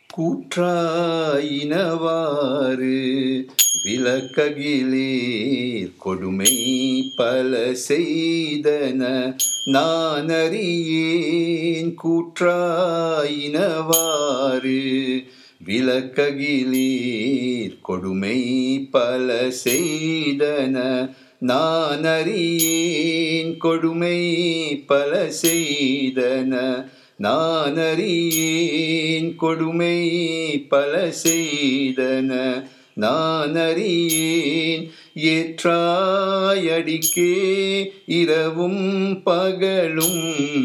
கூற்றாயினவாறு விளக்ககிலேர் கொடுமை பல செய்தன நான் அறியேன் கூற்றாயினவாறு விளக்ககிலேர் கொடுமை பல செய்தன நான் அறியேன் கொடுமை பல செய்தன நான் அறியேன் கொடுமை பல செய்தன நான் அறியேன் ஏற்றாயடிக்கே இரவும் பகலும்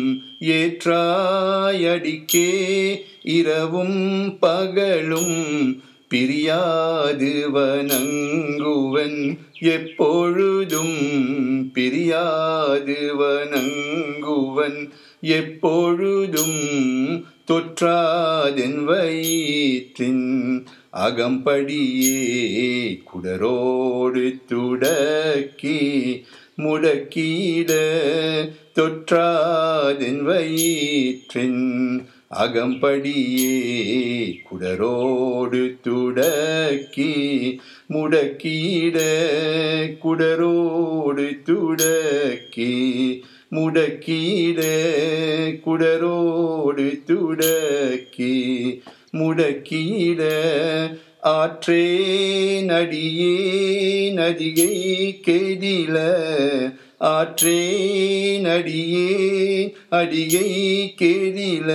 ஏற்றாயடிக்கே இரவும் பகலும் பிரியாது வணங்குவன் எப்பொழுதும் பிரியாது வணங்குவன் எப்பொழுதும் தொற்றாதென் வயிற்றின் அகம்படியே குடரோடு துடக்கி முடக்கிட தொற்றாதென் வயிற்றின் அகம்படியே குடரோடு துடக்கி முடக்கிட குடரோடு துடக்கி முடக்கிட குடரோடு துடக்கி முடக்கிட ஆற்றே நடியே நதிகை கெதில ஆற்றே நடியே அடிகை கெதில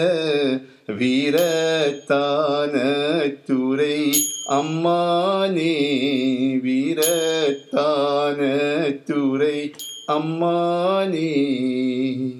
வீரத்தான துறை அம்மானே வீரத்தான துறை அம்மானே